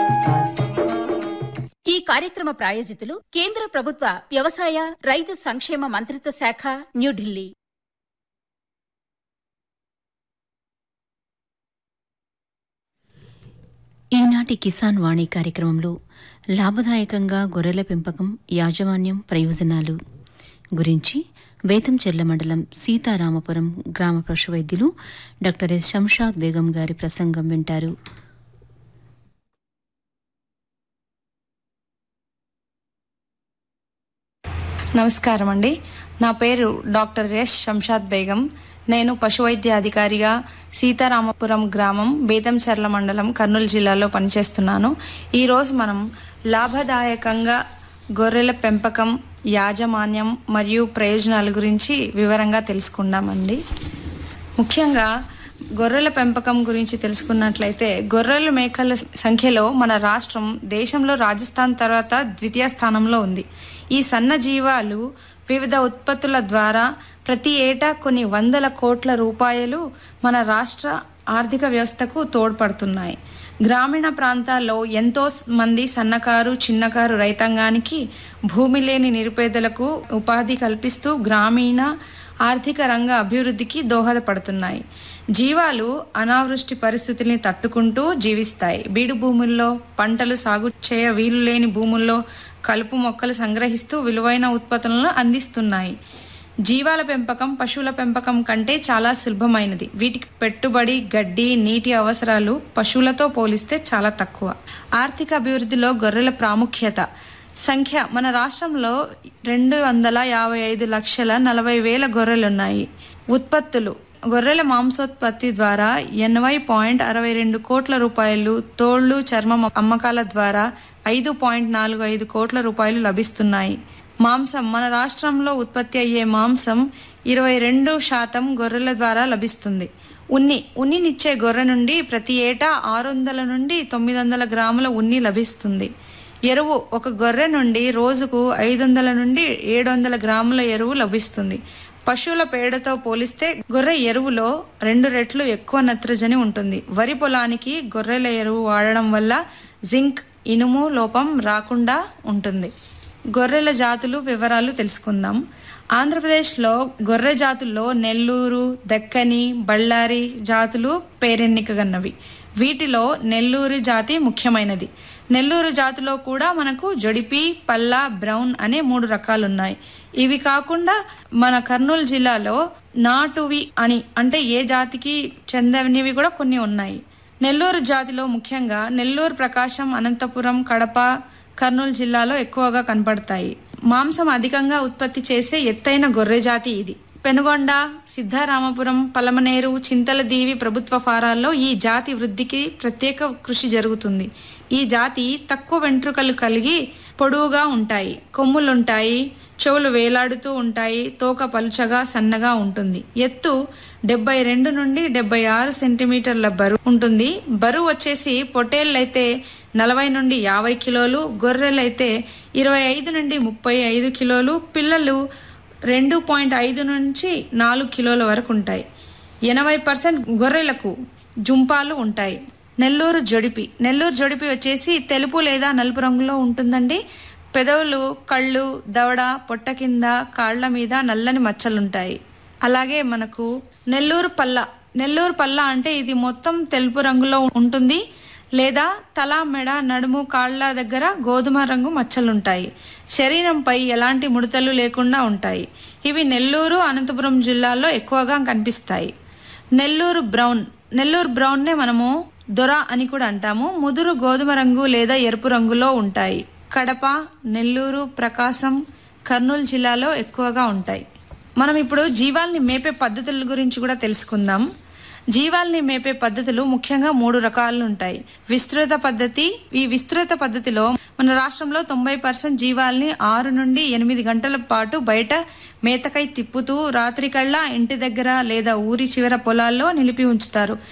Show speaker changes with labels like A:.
A: ఈ కార్యక్రమ ప్రాయోజితులు కేంద్ర ప్రభుత్వ వ్యవసాయ రైతు సంక్షేమ మంత్రిత్వ శాఖ న్యూఢిల్లీ
B: ఈనాటి కిసాన్ వాణి కార్యక్రమంలో లాభదాయకంగా గొర్రెల పెంపకం యాజమాన్యం ప్రయోజనాలు గురించి వేతంచెర్ల మండలం సీతారామపురం గ్రామ పశు వైద్యులు డాక్టర్ ఎస్ శంషాద్ బేగం గారి ప్రసంగం వింటారు
C: నమస్కారం అండి నా పేరు డాక్టర్ ఎస్ శంషాద్ బేగం నేను పశువైద్య అధికారిగా సీతారామపురం గ్రామం బేతంచెర్ల మండలం కర్నూలు జిల్లాలో పనిచేస్తున్నాను ఈరోజు మనం లాభదాయకంగా గొర్రెల పెంపకం యాజమాన్యం మరియు ప్రయోజనాల గురించి వివరంగా తెలుసుకుందామండి ముఖ్యంగా గొర్రెల పెంపకం గురించి తెలుసుకున్నట్లయితే గొర్రెల మేకల సంఖ్యలో మన రాష్ట్రం దేశంలో రాజస్థాన్ తర్వాత ద్వితీయ స్థానంలో ఉంది ఈ సన్న జీవాలు వివిధ ఉత్పత్తుల ద్వారా ప్రతి ఏటా కొన్ని వందల కోట్ల రూపాయలు మన రాష్ట్ర ఆర్థిక వ్యవస్థకు తోడ్పడుతున్నాయి గ్రామీణ ప్రాంతాల్లో ఎంతో మంది సన్నకారు చిన్నకారు రైతాంగానికి భూమి లేని నిరుపేదలకు ఉపాధి కల్పిస్తూ గ్రామీణ ఆర్థిక రంగ అభివృద్ధికి దోహదపడుతున్నాయి జీవాలు అనావృష్టి పరిస్థితుల్ని తట్టుకుంటూ జీవిస్తాయి బీడు భూముల్లో పంటలు సాగు చేయ వీలు లేని భూముల్లో కలుపు మొక్కలు సంగ్రహిస్తూ విలువైన ఉత్పత్తులను అందిస్తున్నాయి జీవాల పెంపకం పశువుల పెంపకం కంటే చాలా సులభమైనది వీటికి పెట్టుబడి గడ్డి నీటి అవసరాలు పశువులతో పోలిస్తే చాలా తక్కువ ఆర్థిక అభివృద్ధిలో గొర్రెల ప్రాముఖ్యత సంఖ్య మన రాష్ట్రంలో రెండు వందల యాభై ఐదు లక్షల నలభై వేల గొర్రెలున్నాయి ఉత్పత్తులు గొర్రెల మాంసోత్పత్తి ద్వారా ఎనభై పాయింట్ అరవై రెండు కోట్ల రూపాయలు తోళ్లు చర్మం అమ్మకాల ద్వారా ఐదు పాయింట్ నాలుగు ఐదు కోట్ల రూపాయలు లభిస్తున్నాయి మాంసం మన రాష్ట్రంలో ఉత్పత్తి అయ్యే మాంసం ఇరవై రెండు శాతం గొర్రెల ద్వారా లభిస్తుంది ఉన్ని ఉన్నినిచ్చే గొర్రె నుండి ప్రతి ఏటా ఆరు వందల నుండి తొమ్మిది వందల గ్రాముల ఉన్ని లభిస్తుంది ఎరువు ఒక గొర్రె నుండి రోజుకు ఐదు వందల నుండి ఏడు వందల గ్రాముల ఎరువు లభిస్తుంది పశువుల పేడతో పోలిస్తే గొర్రె ఎరువులో రెండు రెట్లు ఎక్కువ నత్రజని ఉంటుంది వరి పొలానికి గొర్రెల ఎరువు వాడడం వల్ల జింక్ ఇనుము లోపం రాకుండా ఉంటుంది గొర్రెల జాతులు వివరాలు తెలుసుకుందాం ఆంధ్రప్రదేశ్లో గొర్రె జాతుల్లో నెల్లూరు దక్కని బళ్ళారి జాతులు పేరెన్నికగన్నవి వీటిలో నెల్లూరు జాతి ముఖ్యమైనది నెల్లూరు జాతిలో కూడా మనకు జొడిపి పల్లా బ్రౌన్ అనే మూడు రకాలున్నాయి ఇవి కాకుండా మన కర్నూలు జిల్లాలో నాటువి అని అంటే ఏ జాతికి చెందనివి కూడా కొన్ని ఉన్నాయి నెల్లూరు జాతిలో ముఖ్యంగా నెల్లూరు ప్రకాశం అనంతపురం కడప కర్నూలు జిల్లాలో ఎక్కువగా కనపడతాయి మాంసం అధికంగా ఉత్పత్తి చేసే ఎత్తైన గొర్రె జాతి ఇది పెనుగొండ సిద్ధారామపురం పలమనేరు చింతలదీవి ప్రభుత్వ ఫారాల్లో ఈ జాతి వృద్ధికి ప్రత్యేక కృషి జరుగుతుంది ఈ జాతి తక్కువ వెంట్రుకలు కలిగి పొడవుగా ఉంటాయి కొమ్ములుంటాయి చెవులు వేలాడుతూ ఉంటాయి తోక పలుచగా సన్నగా ఉంటుంది ఎత్తు డెబ్బై రెండు నుండి డెబ్బై ఆరు సెంటీమీటర్ల బరువు ఉంటుంది బరువు వచ్చేసి పొట్టేళ్ళైతే నలభై నుండి యాభై కిలోలు గొర్రెలైతే ఇరవై ఐదు నుండి ముప్పై ఐదు కిలోలు పిల్లలు రెండు పాయింట్ ఐదు నుంచి నాలుగు కిలోల వరకు ఉంటాయి ఎనభై పర్సెంట్ గొర్రెలకు జుంపాలు ఉంటాయి నెల్లూరు జొడిపి నెల్లూరు జొడిపి వచ్చేసి తెలుపు లేదా నలుపు రంగులో ఉంటుందండి పెదవులు కళ్ళు దవడ పొట్ట కింద కాళ్ల మీద నల్లని మచ్చలుంటాయి అలాగే మనకు నెల్లూరు పల్ల నెల్లూరు పల్ల అంటే ఇది మొత్తం తెలుపు రంగులో ఉంటుంది లేదా తల మెడ నడుము కాళ్ల దగ్గర గోధుమ రంగు మచ్చలుంటాయి శరీరంపై ఎలాంటి ముడతలు లేకుండా ఉంటాయి ఇవి నెల్లూరు అనంతపురం జిల్లాల్లో ఎక్కువగా కనిపిస్తాయి నెల్లూరు బ్రౌన్ నెల్లూరు బ్రౌన్నే మనము దొర అని కూడా అంటాము ముదురు గోధుమ రంగు లేదా ఎరుపు రంగులో ఉంటాయి కడప నెల్లూరు ప్రకాశం కర్నూలు జిల్లాలో ఎక్కువగా ఉంటాయి మనం ఇప్పుడు జీవాల్ని మేపే పద్ధతుల గురించి కూడా తెలుసుకుందాం జీవాల్ని మేపే పద్ధతులు ముఖ్యంగా మూడు రకాలు ఉంటాయి విస్తృత పద్ధతి ఈ విస్తృత పద్ధతిలో మన రాష్ట్రంలో తొంభై పర్సెంట్ జీవాల్ని ఆరు నుండి ఎనిమిది గంటల పాటు బయట మేతకై తిప్పుతూ రాత్రికల్లా ఇంటి దగ్గర లేదా ఊరి చివర పొలాల్లో నిలిపి ఉంచుతారు